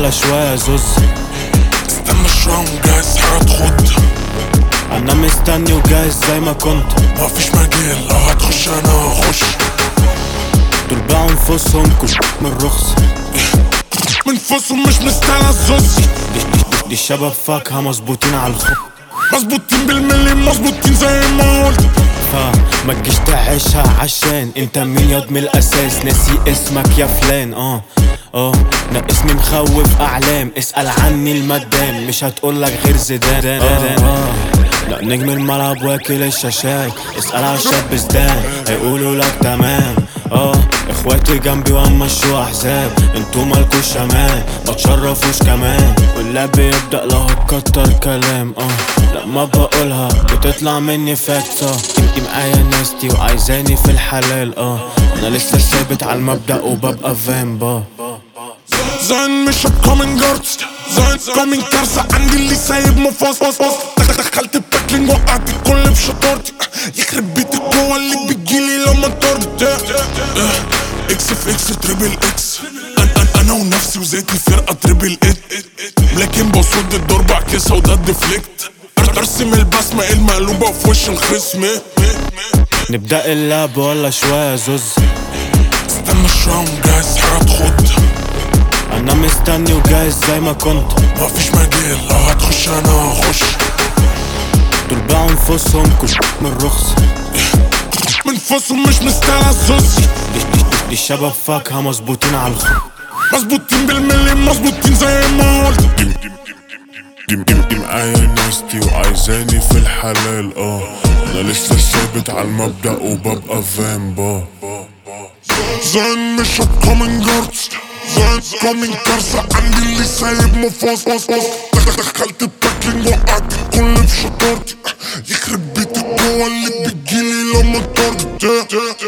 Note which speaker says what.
Speaker 1: ولا شوية زوز
Speaker 2: استنى شوية ومجهز حاجة تخد
Speaker 1: انا مستني وجاهز زي ما كنت
Speaker 2: مفيش مجال لو هتخش انا هخش
Speaker 1: دول باعوا نفوسهم كل من رخص
Speaker 2: من فوسهم مش مستاهلة الزوز
Speaker 1: دي, دي, دي شباب فاكهة مظبوطين على الخط
Speaker 2: مظبوطين بالملي مظبوطين زي ما قلت
Speaker 1: فما تجيش تعيشها عشان انت مين ياض من الاساس ناسي اسمك يا فلان اه اه ناقصني مخوف اعلام اسأل عني المدام مش هتقولك غير زيدان آه آه. لا نجم الملعب واكل الشاشات اسأل على الشاب زدان هيقولوا لك تمام اه اخواتي جنبي وهمشوا احزاب انتوا مالكوش امان ما تشرفوش كمان واللعب بيبدأ لو هتكتر كلام اه لما بقولها بتطلع مني فاكتة انتي معايا ناستي وعايزاني في الحلال اه انا لسه ثابت على المبدأ وببقى فامبا
Speaker 2: زين مش كومين جاردز زين كومين كارثة عندي اللي سايب مفاص فاص فاص دخلت التاكلينج وقعت الكل بشطارتي يخرب بيتك جوا اللي بتجيلي لما طرت اكس في اكس تريبل اكس أنا- أنا- انا ونفسي وذاتي فرقة تريبل ات لكن بصد الدور بعكسها وده الديفليكت ارسم البسمة المقلوبة في وش الخصم
Speaker 1: نبدأ اللعب ولا شوية زوز
Speaker 2: استنى شوية ومجهز حاجة تخد
Speaker 1: انا مستني وجاهز زي ما كنت
Speaker 2: مفيش مجال لو هتخش انا هخش
Speaker 1: دول باعوا نفوسهم كل من رخص
Speaker 2: من فوسهم مش مستاهلة الزوز
Speaker 1: دي, دي, دي شباب فاكهة مظبوطين على الخط
Speaker 2: مظبوطين بالملي مظبوطين زي ما قلت دي دي دي معايا ناستي وعايزاني في الحلال اه انا لسه ثابت على المبدأ وببقى فامبا زين مش كومين جاردز زين كومين كارثة عندي اللي سايب مفاص فاص فاص دخلت التاكلينج وقعت الكل بشطارتي يخرب بيتك جوا اللي بتجيلي لما طرت